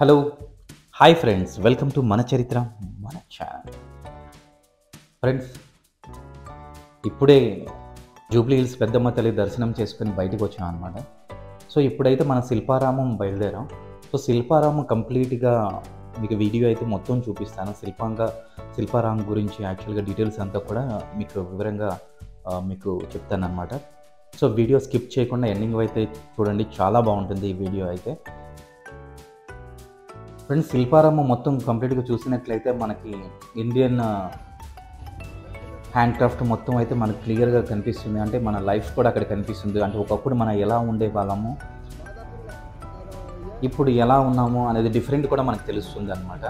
Hello hi friends welcome to మన చరిత్ర మన ఛానల్ ఫ్రెండ్స్ ఇప్పుడే జూబ్లీ హిల్స్ పెద్దమ్మ తల్లి దర్శనం చేసుకుని బయటకు వచ్చాం అనమాట సో ఇప్పుడైతే మన శిల్పారామం బయలుదేరాం సో శిల్పారామం కంప్లీట్గా మీకు వీడియో అయితే మొత్తం చూపిస్తాను శిల్పంగా శిల్పారామం గురించి యాక్చువల్గా డీటెయిల్స్ అంతా కూడా మీకు వివరంగా ఆ, మీకు చెప్తాను అనమాట సో వీడియో స్కిప్ చేయకుండా ఎండింగ్ అయితే చూడండి చాలా బాగుంటుంది ఈ వీడియో అయితే ఫ్రెండ్స్ శిల్పారామం మొత్తం కంప్లీట్గా చూసినట్లయితే మనకి ఇండియన్ హ్యాండ్ క్రాఫ్ట్ మొత్తం అయితే మనకు క్లియర్గా కనిపిస్తుంది అంటే మన లైఫ్ కూడా అక్కడ కనిపిస్తుంది అంటే ఒకప్పుడు మనం ఎలా ఉండే వాళ్ళము ఇప్పుడు ఎలా ఉన్నాము అనేది డిఫరెంట్ కూడా మనకు తెలుస్తుంది అనమాట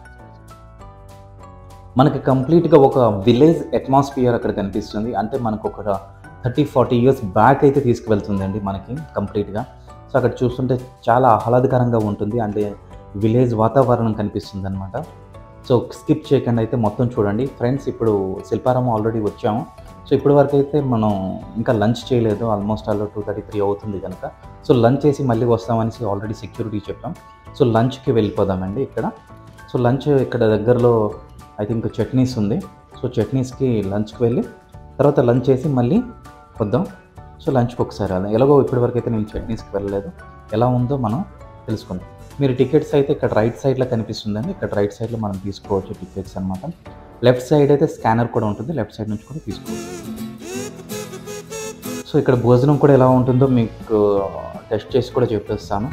మనకి కంప్లీట్గా ఒక విలేజ్ అట్మాస్ఫియర్ అక్కడ కనిపిస్తుంది అంటే మనకు ఒక థర్టీ ఫార్టీ ఇయర్స్ బ్యాక్ అయితే తీసుకువెళ్తుందండి మనకి కంప్లీట్గా సో అక్కడ చూస్తుంటే చాలా ఆహ్లాదకరంగా ఉంటుంది అంటే విలేజ్ వాతావరణం కనిపిస్తుంది అనమాట సో స్కిప్ చేయకుండా అయితే మొత్తం చూడండి ఫ్రెండ్స్ ఇప్పుడు శిల్పారామం ఆల్రెడీ వచ్చాము సో ఇప్పటి వరకు అయితే మనం ఇంకా లంచ్ చేయలేదు almost all two thirty three అవుతుంది కనుక సో లంచ్ చేసి మళ్ళీ వస్తామనేసి ఆల్రెడీ సెక్యూరిటీ చెప్పాం సో లంచ్కి వెళ్ళిపోదామండి ఇక్కడ సో లంచ్ ఇక్కడ దగ్గరలో ఐ థింక్ చట్నీస్ ఉంది సో చట్నీస్కి లంచ్కి వెళ్ళి తర్వాత లంచ్ చేసి మళ్ళీ వద్దాం సో లంచ్కి ఒకసారి వెళ్దాం ఎలాగో ఇప్పటివరకు అయితే నేను చట్నీస్కి వెళ్ళలేదు ఎలా ఉందో మనం తెలుసుకుందాం మీరు టికెట్స్ అయితే ఇక్కడ రైట్ సైడ్లో కనిపిస్తుందండి ఇక్కడ రైట్ సైడ్లో మనం తీసుకోవచ్చు టికెట్స్ అనమాట లెఫ్ట్ సైడ్ అయితే స్కానర్ కూడా ఉంటుంది లెఫ్ట్ సైడ్ నుంచి కూడా తీసుకోవచ్చు సో ఇక్కడ భోజనం కూడా ఎలా ఉంటుందో మీకు టెస్ట్ చేసి కూడా చెప్పేస్తాను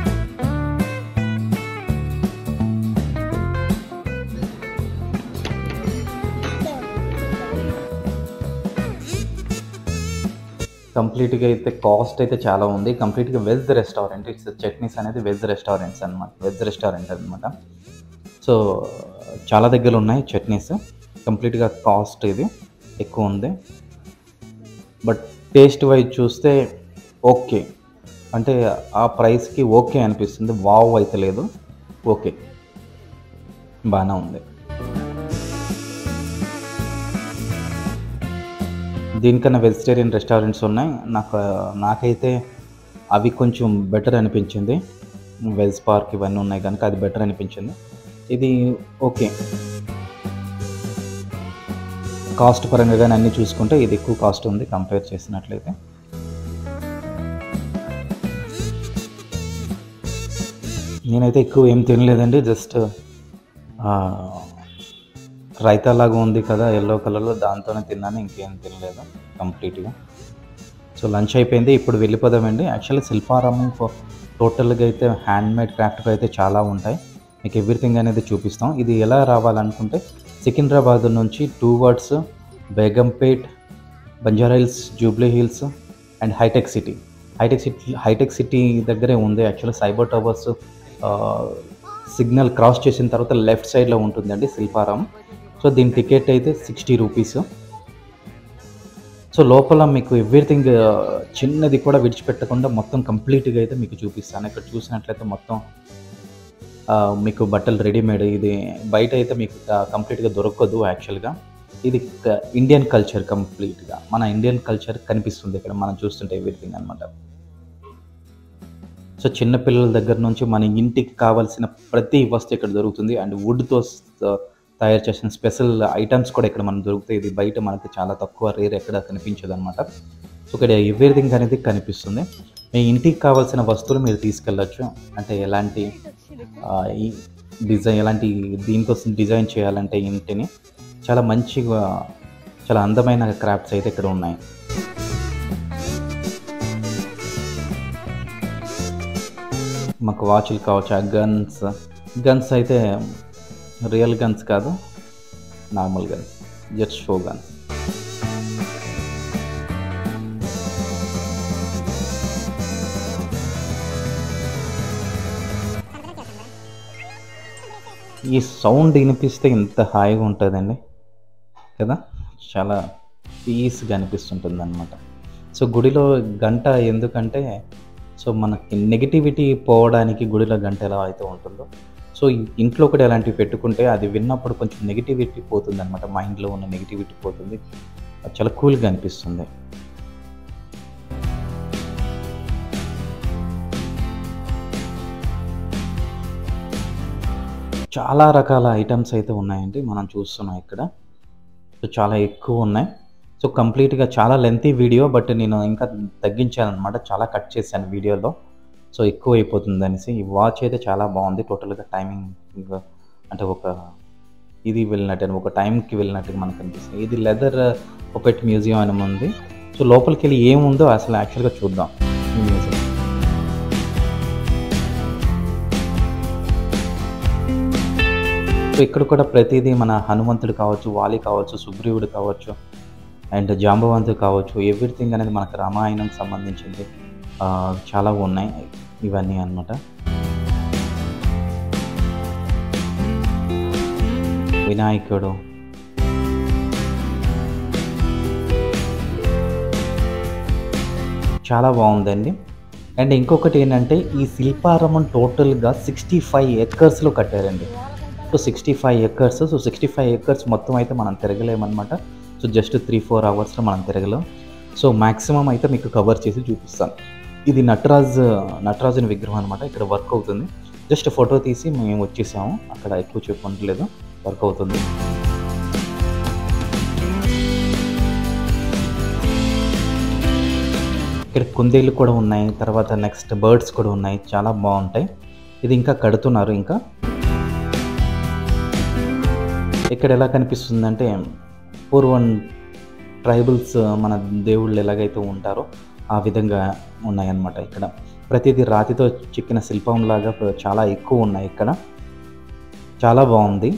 కంప్లీట్గా అయితే కాస్ట్ అయితే చాలా ఉంది కంప్లీట్గా వెజ్ రెస్టారెంట్ ఇట్స్ చట్నీస్ అనేది వెజ్ రెస్టారెంట్స్ అనమాట వెజ్ రెస్టారెంట్ అనమాట సో చాలా దగ్గర ఉన్నాయి చట్నీస్ కంప్లీట్గా కాస్ట్ ఇది ఎక్కువ ఉంది బట్ టేస్ట్ వైజ్ చూస్తే ఓకే అంటే ఆ ప్రైస్కి ఓకే అనిపిస్తుంది వావ్ అయితే లేదు ఓకే బాగానే ఉంది దీనికన్నా వెజిటేరియన్ రెస్టారెంట్స్ ఉన్నాయి నాకు నాకైతే అవి కొంచెం బెటర్ అనిపించింది వెజ్ పార్క్ ఇవన్నీ ఉన్నాయి కనుక అది బెటర్ అనిపించింది ఇది ఓకే కాస్ట్ పరంగా కానీ అన్నీ చూసుకుంటే ఇది ఎక్కువ కాస్ట్ ఉంది కంపేర్ చేసినట్లయితే నేనైతే ఎక్కువ ఏం తినలేదండి జస్ట్ రైతా లాగా ఉంది కదా ఎల్లో కలర్లో దాంతోనే తిన్నాను ఇంకేం తినలేదు కంప్లీట్గా సో లంచ్ అయిపోయింది ఇప్పుడు వెళ్ళిపోదామండి యాక్చువల్లీ శిల్పారామం టోటల్గా అయితే హ్యాండ్ మేడ్ క్రాఫ్ట్ అయితే చాలా ఉంటాయి మీకు ఎవ్రీథింగ్ అనేది చూపిస్తాం ఇది ఎలా రావాలనుకుంటే సికింద్రాబాద్ నుంచి towards Begumpet Banjara Hills Jubilee Hills and Hitech City Hitech City Hitech City దగ్గరే ఉంది actually Cyber Towers signal cross చేసిన తర్వాత లెఫ్ట్ సైడ్లో ఉంటుందండి శిల్పారామం సో దీని టికెట్ అయితే సిక్స్టీ రూపీస్ సో లోపల మీకు ఎవ్రీథింగ్ చిన్నది కూడా విడిచిపెట్టకుండా మొత్తం కంప్లీట్గా అయితే మీకు చూపిస్తాను ఇక్కడ చూసినట్లయితే మొత్తం ఆ, మీకు బట్టలు రెడీమేడ్ ఇది బయట అయితే మీకు కంప్లీట్గా దొరకదు యాక్చువల్గా ఇది క- ఇండియన్ కల్చర్ కంప్లీట్గా మన ఇండియన్ కల్చర్ కనిపిస్తుంది ఇక్కడ మనం చూస్తుంటే ఎవ్రీథింగ్ అనమాట సో చిన్న పిల్లల దగ్గర నుంచి మన ఇంటికి కావాల్సిన ప్రతి వస్తువు ఇక్కడ దొరుకుతుంది అండ్ వుడ్తో తయారు చేసిన స్పెషల్ ఐటమ్స్ కూడా ఇక్కడ మనకు దొరుకుతాయి ఇది బయట మనకి చాలా తక్కువ రేర్ ఎక్కడ కనిపించదు అనమాట సో ఇక్కడ ఎవ్రీథింగ్ అనేది కనిపిస్తుంది మీ ఇంటికి కావాల్సిన వస్తువులు మీరు తీసుకెళ్ళచ్చు అంటే ఎలాంటి ఆ, ఈ డిజైన్ ఎలాంటి దీనికోసం డిజైన్ చేయాలంటే ఇంటిని చాలా మంచిగా చాలా అందమైన క్రాఫ్ట్స్ అయితే ఇక్కడ ఉన్నాయి మాకు వాచ్లు కావచ్చు ఆ గన్స్ గన్స్ అయితే రియల్ గన్స్ కాదు normal guns just show guns ఈ సౌండ్ వినిపిస్తే ఇంత హాయిగా ఉంటుందండి కదా చాలా పీస్గా అనిపిస్తుంటుంది అనమాట సో గుడిలో గంట ఎందుకంటే సో మనకి నెగిటివిటీ పోవడానికి గుడిలో గంట ఎలా అయితే ఉంటుందో సో ఇంట్లో కూడా అలాంటివి పెట్టుకుంటే అది విన్నప్పుడు కొంచెం నెగిటివిటీ పోతుంది అనమాట మైండ్లో ఉన్న నెగిటివిటీ పోతుంది అది చాలా కూల్గా అనిపిస్తుంది చాలా రకాల ఐటమ్స్ అయితే ఉన్నాయండి మనం చూస్తున్నాం ఇక్కడ సో చాలా ఎక్కువ ఉన్నాయి సో కంప్లీట్గా చాలా లెంతీ వీడియో బట్ నేను ఇంకా తగ్గించాను అనమాట చాలా కట్ చేశాను వీడియోలో సో ఎక్కువ అయిపోతుంది అనేసి ఈ వాచ్ అయితే చాలా బాగుంది టోటల్గా టైమింగ్ అంటే ఒక ఇది వెళ్ళినట్టు ఒక టైంకి వెళ్ళినట్టుగా మనకు అనిపిస్తుంది ఇది లెదర్ పొపెట్ మ్యూజియం అని ఉంది సో లోపలికి వెళ్ళి ఏముందో అసలు యాక్చువల్గా చూద్దాం ఈ మ్యూజియం సో ఇక్కడ కూడా ప్రతిదీ మన హనుమంతుడు కావచ్చు వాలి కావచ్చు సుగ్రీవుడు కావచ్చు అండ్ జాంబవంతుడు కావచ్చు ఎవ్రీథింగ్ అనేది మనకు రామాయణం సంబంధించింది ఆ, చాలా ఉన్నాయి ఇవన్నీ అన్నమాట వినాయకుడు చాలా బాగుందండి అండ్ ఇంకొకటి ఏంటంటే ఈ శిల్పారామం టోటల్గా సిక్స్టీ ఫైవ్ ఎకర్స్లో కట్టారండి so sixty five acres so sixty five acres మొత్తం అయితే మనం తిరగలేమన్నమాట సో జస్ట్ త్రీ ఫోర్ అవర్స్లో మనం తిరగలేం సో మ్యాక్సిమం అయితే మీకు కవర్ చేసి చూపిస్తాను ఇది నటరాజ్ నటరాజుని విగ్రహం అనమాట ఇక్కడ వర్క్ అవుతుంది జస్ట్ ఫోటో తీసి మేము వచ్చేసాము అక్కడ ఎక్కువ చెప్పలేదు వర్క్ అవుతుంది ఇక్కడ కుందేళ్ళు కూడా ఉన్నాయి తర్వాత నెక్స్ట్ బర్డ్స్ కూడా ఉన్నాయి చాలా బాగుంటాయి ఇది ఇంకా కడుతున్నారు ఇంకా ఇక్కడ ఎలా కనిపిస్తుందంటే పూర్వం ట్రైబల్స్ మన దేవుళ్ళు ఎలాగైతే ఉంటారో ఆ విధంగా ఉన్నాయన్నమాట ఇక్కడ ప్రతిదీ రాతితో చిక్కిన శిల్పంలాగా చాలా ఎక్కువ ఉన్నాయి ఇక్కడ చాలా బాగుంది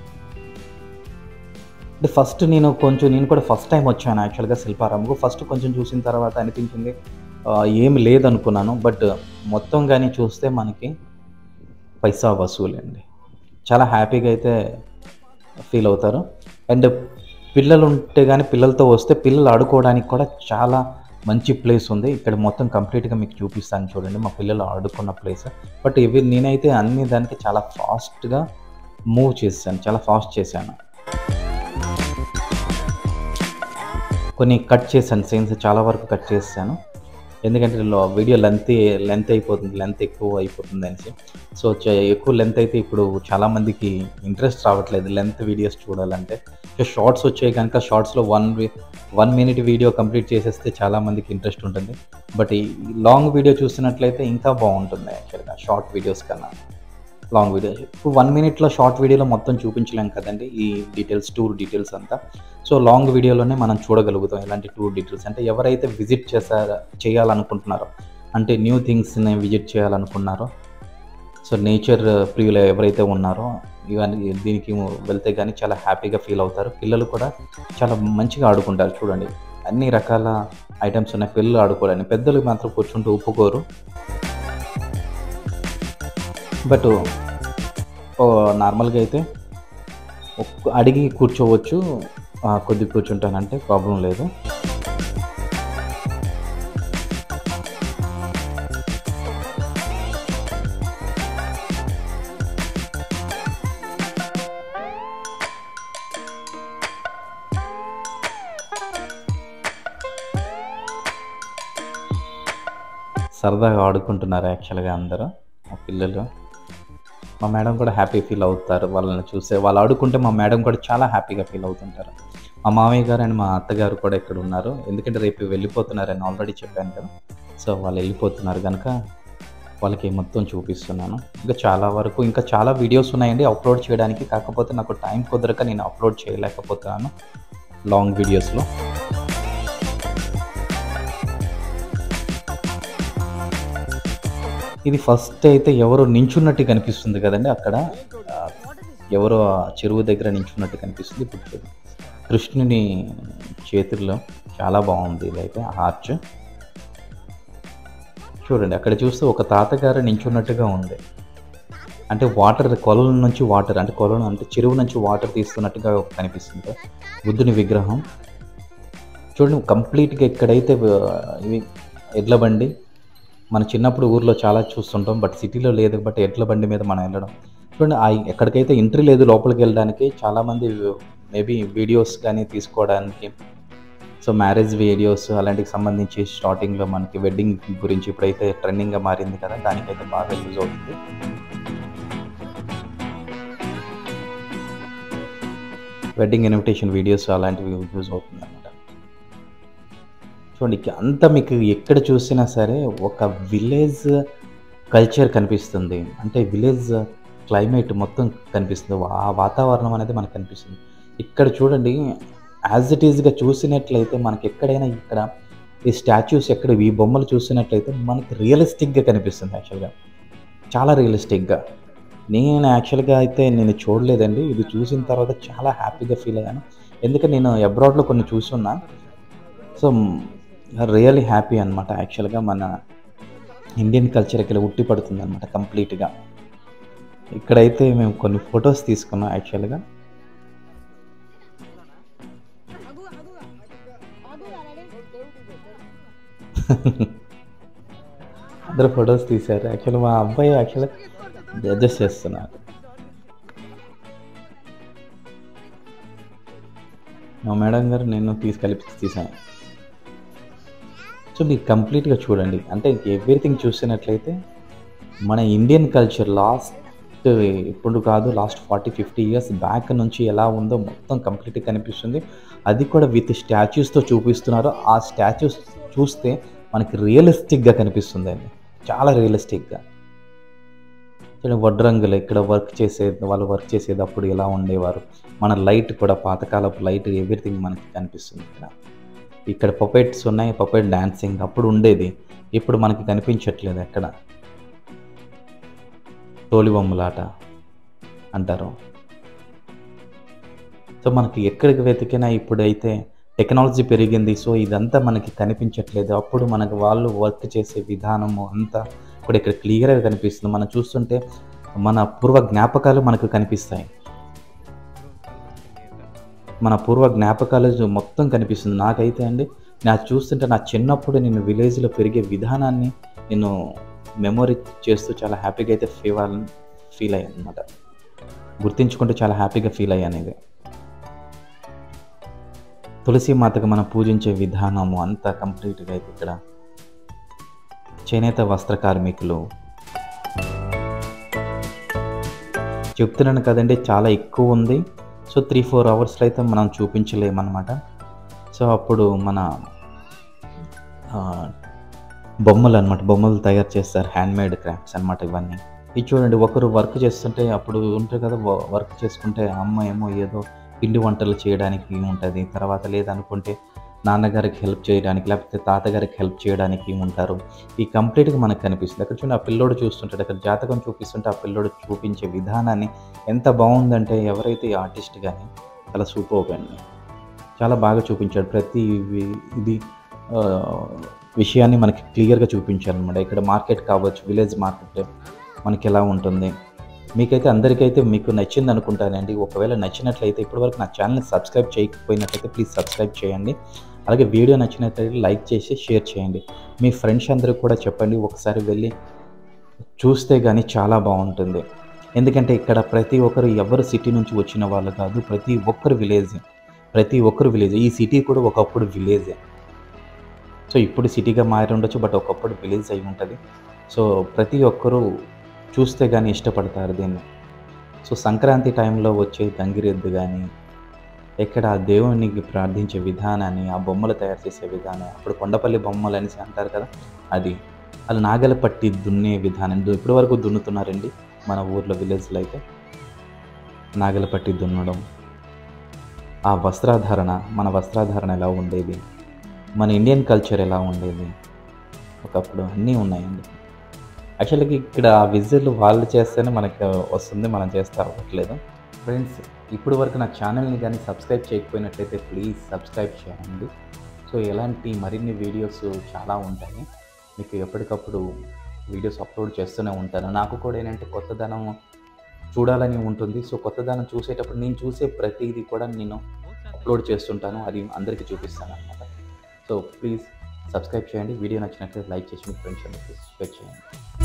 అంటే ఫస్ట్ నేను కొంచెం నేను కూడా ఫస్ట్ టైం వచ్చాను యాక్చువల్గా శిల్పారాంకు ఫస్ట్ కొంచెం చూసిన తర్వాత అనిపించింది ఆ, ఏమి లేదనుకున్నాను బట్ మొత్తం కానీ చూస్తే మనకి పైసా వసూలండి చాలా హ్యాపీగా అయితే ఫీల్ అవుతారు అండ్ పిల్లలు ఉంటే కానీ పిల్లలతో వస్తే పిల్లలు ఆడుకోవడానికి కూడా చాలా మంచి ప్లేస్ ఉంది ఇక్కడ మొత్తం కంప్లీట్గా మీకు చూపిస్తాను చూడండి మా పిల్లలు ఆడుకున్న ప్లేస్ బట్ ఇవి నేనైతే అన్ని దానికి చాలా ఫాస్ట్గా మూవ్ చేశాను చాలా ఫాస్ట్ చేశాను కొన్ని కట్ చేశాను సీన్స్ చాలా వరకు కట్ చేశాను ఎందుకంటే లో- వీడియో లెంత్ లెంత్ అయిపోతుంది లెంత్ ఎక్కువ అయిపోతుంది అనేసి సో చ- ఎక్కువ లెంత్ అయితే ఇప్పుడు చాలామందికి ఇంట్రెస్ట్ రావట్లేదు లెంత్ వీడియోస్ చూడాలంటే సో షార్ట్స్ వచ్చాయి కనుక షార్ట్స్లో one one minute video complete చేసేస్తే చాలామందికి ఇంట్రెస్ట్ ఉంటుంది బట్ ఈ లాంగ్ వీడియో చూసినట్లయితే ఇంకా బాగుంటుంది యాక్చువల్గా షార్ట్ వీడియోస్ కన్నా లాంగ్ వీడియో ఇప్పుడు వన్ మినిట్లో షార్ట్ వీడియోలో మొత్తం చూపించలేం కదండి ఈ డీటెయిల్స్ టూర్ డీటెయిల్స్ అంతా సో లాంగ్ వీడియోలోనే మనం చూడగలుగుతాం ఇలాంటి టూర్ డీటెయిల్స్ అంటే ఎవరైతే విజిట్ చేశారో చేయాలనుకుంటున్నారో అంటే న్యూ థింగ్స్ని విజిట్ చేయాలనుకున్నారో సో నేచర్ ప్రియులు ఎవరైతే ఉన్నారో ఇవన్నీ దీనికి వెళ్తే కానీ చాలా హ్యాపీగా ఫీల్ అవుతారు పిల్లలు కూడా చాలా మంచిగా ఆడుకుంటారు చూడండి అన్ని రకాల ఐటమ్స్ ఉన్నాయి పిల్లలు ఆడుకోవడానికి పెద్దలు మాత్రం కూర్చుంటూ ఒప్పుకోరు బట్ నార్మల్గా అయితే ఒక్క అడిగి కూర్చోవచ్చు ఆ, కొద్ది కూర్చుంటానంటే ప్రాబ్లం లేదు సరదాగా ఆడుకుంటున్నారు యాక్చువల్గా అందరూ మా పిల్లలు మా మేడం కూడా హ్యాపీ ఫీల్ అవుతారు వాళ్ళని చూస్తే వాళ్ళు ఆడుకుంటే మా మేడం కూడా చాలా హ్యాపీగా ఫీల్ అవుతుంటారు మా మామయ్య గారు అండ్ మా అత్తగారు కూడా ఇక్కడ ఉన్నారు ఎందుకంటే రేపు వెళ్ళిపోతున్నారని ఆల్రెడీ చెప్పాను కదా సో వాళ్ళు వెళ్ళిపోతున్నారు కనుక వాళ్ళకి మొత్తం చూపిస్తున్నాను ఇంకా చాలా వరకు ఇంకా చాలా వీడియోస్ ఉన్నాయండి అప్లోడ్ చేయడానికి కాకపోతే నాకు టైం కుదరక నేను అప్లోడ్ చేయలేకపోతున్నాను లాంగ్ వీడియోస్లో ఇది ఫస్ట్ అయితే ఎవరు నించున్నట్టు కనిపిస్తుంది కదండి అక్కడ ఆ, ఎవరో ఆ చెరువు దగ్గర నించున్నట్టు కనిపిస్తుంది ఇప్పుడు చూడండి. కృష్ణుని చేతుల్లో చాలా బాగుంది ఇదైతే ఆర్చ్ చూడండి అక్కడ చూస్తే ఒక తాతగారు నించున్నట్టుగా ఉంది అంటే వాటర్ కొలల నుంచి వాటర్ అంటే కొలను అంటే చెరువు నుంచి వాటర్ తీస్తున్నట్టుగా కనిపిస్తుంది బుద్ధుని విగ్రహం చూడండి కంప్లీట్గా ఎక్కడైతే ఆ, ఇవి ఎడ్ల బండి మన చిన్నప్పుడు ఊర్లో చాలా చూస్తుంటాం బట్ సిటీలో లేదు బట్ ఎడ్ల బండి మీద మనం వెళ్ళడం చూడండి ఆ ఎక్కడికైతే ఎంట్రీ లేదు లోపలికి వెళ్ళడానికి చాలామంది మేబీ వీడియోస్ కానీ తీసుకోవడానికి సో మ్యారేజ్ వీడియోస్ అలాంటికి సంబంధించి స్టార్టింగ్లో మనకి వెడ్డింగ్ గురించి ఇప్పుడైతే ట్రెండింగ్గా మారింది కదా దానికైతే బాగా యూజ్ అవుతుంది వెడ్డింగ్ ఇన్విటేషన్ వీడియోస్ అలాంటివి యూజ్ అవుతుంది అనమాట చూడండి ఇక అంతా మీకు ఎక్కడ చూసినా సరే ఒక విలేజ్ కల్చర్ కనిపిస్తుంది అంటే విలేజ్ క్లైమేట్ మొత్తం కనిపిస్తుంది ఆ వాతావరణం అనేది మనకు కనిపిస్తుంది ఇక్కడ చూడండి యాజ్ ఇట్ ఈజ్గా చూసినట్లయితే మనకి ఎక్కడైనా ఇక్కడ ఈ స్టాచ్యూస్ ఎక్కడ ఈ బొమ్మలు చూసినట్లయితే మనకి రియలిస్టిక్గా కనిపిస్తుంది యాక్చువల్గా చాలా రియలిస్టిక్గా నేను యాక్చువల్గా అయితే నేను చూడలేదండి ఇది చూసిన తర్వాత చాలా హ్యాపీగా ఫీల్ అయ్యాను ఎందుకంటే నేను అబ్రాడ్లో కొన్ని చూసున్నా సో రియల్లీ హ్యాపీ అనమాట యాక్చువల్గా మన ఇండియన్ కల్చర్ ఇక్కడ ఉట్టి పడుతుంది అనమాట కంప్లీట్గా ఇక్కడైతే మేము కొన్ని ఫొటోస్ తీసుకున్నాం యాక్చువల్గా అందరు ఫొటోస్ తీశారు యాక్చువల్లీ మా అబ్బాయి యాక్చువల్లీ అడ్జస్ట్ చేస్తున్నారు మా మేడం గారు నేను తీసుకెళ్ళి తీసాను సో మీరు కంప్లీట్గా చూడండి అంటే ఎవ్రీథింగ్ చూసినట్లయితే మన ఇండియన్ కల్చర్ లాస్ట్ ఇప్పుడు కాదు last forty fifty years back నుంచి ఎలా ఉందో మొత్తం కంప్లీట్గా కనిపిస్తుంది అది కూడా విత్ స్టాచ్యూస్తో చూపిస్తున్నారు ఆ స్టాచ్యూస్ చూస్తే మనకి రియలిస్టిక్గా కనిపిస్తుంది అండి చాలా రియలిస్టిక్గా చూడండి వడ్రంగులు ఇక్కడ వర్క్ చేసే వాళ్ళు వర్క్ చేసేటప్పుడు ఎలా ఉండేవారు మన లైట్ కూడా పాతకాలపు లైట్ ఎవ్రీథింగ్ మనకి కనిపిస్తుంది ఇక్కడ ఇక్కడ పపెట్స్ ఉన్నాయి పపెట్ డాన్సింగ్ అప్పుడు ఉండేది ఇప్పుడు మనకి కనిపించట్లేదు ఎక్కడ తోలిబొమ్మలాట అంటారు సో మనకి ఎక్కడికి వెతికినా ఇప్పుడైతే టెక్నాలజీ పెరిగింది సో ఇదంతా మనకి కనిపించట్లేదు అప్పుడు మనకు వాళ్ళు వర్క్ చేసే విధానము అంతా కూడా ఇక్కడ క్లియర్గా కనిపిస్తుంది మనం చూస్తుంటే మన పూర్వ జ్ఞాపకాలు మనకు కనిపిస్తాయి మన పూర్వ జ్ఞాపకాలు మొత్తం కనిపిస్తుంది నాకైతే అండి నా చూస్తుంటే నా చిన్నప్పుడు నేను విలేజ్లో పెరిగే విధానాన్ని నేను మెమొరీ చేస్తూ చాలా హ్యాపీగా అయితే ఫీల్ ఫీల్ అయ్యాను అనమాట గుర్తించుకుంటూ చాలా హ్యాపీగా ఫీల్ అయ్యాను ఇది తులసి మాతకు మనం పూజించే విధానము అంతా కంప్లీట్గా అయితే ఇక్కడ చేనేత వస్త్ర కార్మికులు చెప్తున్నాను కదండి చాలా ఎక్కువ ఉంది సో త్రీ ఫోర్ అవర్స్లో అయితే మనం చూపించలేమన్నమాట సో అప్పుడు మన బొమ్మలు అనమాట బొమ్మలు తయారు చేస్తారు హ్యాండ్మేడ్ క్రాఫ్ట్స్ అనమాట ఇవన్నీ ఇది చూడండి ఒకరు వర్క్ చేస్తుంటే అప్పుడు ఉంటుంది కదా వర్క్ చేసుకుంటే అమ్మ ఏమో ఏదో పిండి వంటలు చేయడానికి ఉంటుంది తర్వాత లేదనుకుంటే నాన్నగారికి హెల్ప్ చేయడానికి లేకపోతే తాతగారికి హెల్ప్ చేయడానికి ఉంటారు ఈ కంప్లీట్గా మనకు కనిపిస్తుంది అక్కడ చూడండి ఆ పిల్లోడు చూస్తుంటాడు అక్కడ జాతకం చూపిస్తుంటే ఆ పిల్లోడు చూపించే విధానాన్ని ఎంత బాగుందంటే ఎవరైతే ఈ ఆర్టిస్ట్ కానీ చాలా సూపర్ అండి చాలా బాగా చూపించాడు ప్రతి ఇది విషయాన్ని మనకి క్లియర్గా చూపించారు అనమాట ఇక్కడ మార్కెట్ కావచ్చు విలేజ్ మార్కెట్ మనకి ఎలా ఉంటుంది మీకైతే అందరికైతే మీకు నచ్చింది అనుకుంటానండి ఒకవేళ నచ్చినట్లయితే ఇప్పటివరకు నా ఛానల్ని సబ్స్క్రైబ్ చేయకపోయినట్లయితే ప్లీజ్ సబ్స్క్రైబ్ చేయండి అలాగే వీడియో నచ్చినట్లయితే లైక్ చేసి షేర్ చేయండి మీ ఫ్రెండ్స్ అందరూ కూడా చెప్పండి ఒకసారి వెళ్ళి చూస్తే కానీ చాలా బాగుంటుంది ఎందుకంటే ఇక్కడ ప్రతి ఒక్కరు ఎవరు సిటీ నుంచి వచ్చిన వాళ్ళు కాదు ప్రతి ఒక్కరు విలేజ్ ప్రతి ఒక్కరు విలేజ్ ఈ సిటీ కూడా ఒకప్పుడు విలేజే సో ఇప్పుడు సిటీగా మారి ఉండొచ్చు బట్ ఒకప్పుడు విలేజ్ అయి ఉంటుంది సో ప్రతి ఒక్కరూ చూస్తే కానీ ఇష్టపడతారు దీన్ని సో సంక్రాంతి టైంలో వచ్చే గంగిరెద్దు కానీ ఎక్కడ ఆ దేవునికి ప్రార్థించే విధానాన్ని ఆ బొమ్మలు తయారు చేసే విధానం అప్పుడు కొండపల్లి బొమ్మలు అనేసి అంటారు కదా అది అది నాగల పట్టి దున్నే విధానం ఇప్పటి వరకు దున్నుతున్నారండి మన ఊర్లో విలేజ్లో అయితే నాగల పట్టి దున్నడం ఆ వస్త్రాధారణ మన వస్త్రాధారణ ఎలా ఉండేది మన ఇండియన్ కల్చర్ ఎలా ఉండేది ఒకప్పుడు అన్నీ ఉన్నాయండి యాక్చువల్గా ఇక్కడ ఆ విజిల్ వాళ్ళు చేస్తేనే మనకి వస్తుంది మనం చేస్తే అవ్వట్లేదు ఫ్రెండ్స్ ఇప్పుడు వరకు నా ఛానల్ని కానీ సబ్స్క్రైబ్ చేయకపోయినట్లయితే ప్లీజ్ సబ్స్క్రైబ్ చేయండి సో ఇలాంటి మరిన్ని వీడియోస్ చాలా ఉంటాయి మీకు ఎప్పటికప్పుడు వీడియోస్ అప్లోడ్ చేస్తూనే ఉంటాను నాకు కూడా ఏంటంటే కొత్తదనం చూడాలని ఉంటుంది సో కొత్తదనం చూసేటప్పుడు నేను చూసే ప్రతిదీ కూడా నేను అప్లోడ్ చేస్తుంటాను అది అందరికీ చూపిస్తాను అనమాట సో ప్లీజ్ సబ్స్క్రైబ్ చేయండి వీడియో నచ్చినట్లయితే లైక్ చేసి మీ ఫ్రెండ్స్ అందరికీ షేర్ చేయండి